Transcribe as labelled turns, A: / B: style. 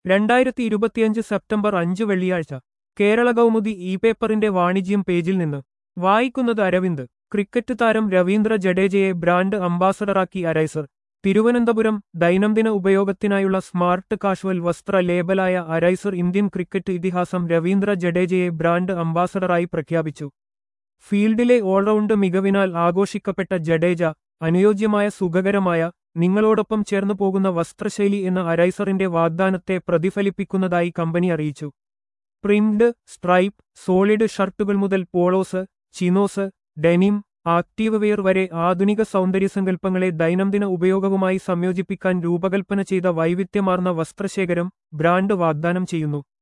A: രണ്ടായിരത്തി ഇരുപത്തിയഞ്ച് സെപ്റ്റംബർ അഞ്ച് വെള്ളിയാഴ്ച കേരള കൗമുദി ഇ പേപ്പറിന്റെ വാണിജ്യം പേജിൽ നിന്ന് വായിക്കുന്നത് അരവിന്ദ് ക്രിക്കറ്റ് താരം രവീന്ദ്ര ജഡേജയെ ബ്രാൻഡ് അംബാസഡറാക്കി അരൈസർ തിരുവനന്തപുരം ദൈനംദിന ഉപയോഗത്തിനായുള്ള സ്മാർട്ട് കാഷ്വൽ വസ്ത്ര ലേബലായ അരൈസർ ഇന്ത്യൻ ക്രിക്കറ്റ് ഇതിഹാസം രവീന്ദ്ര ജഡേജയെ ബ്രാൻഡ് അംബാസഡറായി പ്രഖ്യാപിച്ചു ഫീൽഡിലെ ഓൾറൗണ്ട് മികവിനാൽ ആഘോഷിക്കപ്പെട്ട ജഡേജ അനുയോജ്യമായ സുഖകരമായ നിങ്ങളോടൊപ്പം ചേർന്നു പോകുന്ന വസ്ത്രശൈലി എന്ന അരൈസറിന്റെ വാഗ്ദാനത്തെ പ്രതിഫലിപ്പിക്കുന്നതായി കമ്പനി അറിയിച്ചു പ്രിന്റ് സ്ട്രൈപ്പ് സോളിഡ് ഷർട്ടുകൾ മുതൽ polos chinos denim active wear വരെ ആധുനിക സൗന്ദര്യസങ്കല്പങ്ങളെ ദൈനംദിന ഉപയോഗവുമായി സംയോജിപ്പിക്കാൻ രൂപകൽപ്പന ചെയ്ത വൈവിധ്യമാർന്ന വസ്ത്രശേഖരം ബ്രാൻഡ് വാഗ്ദാനം ചെയ്യുന്നു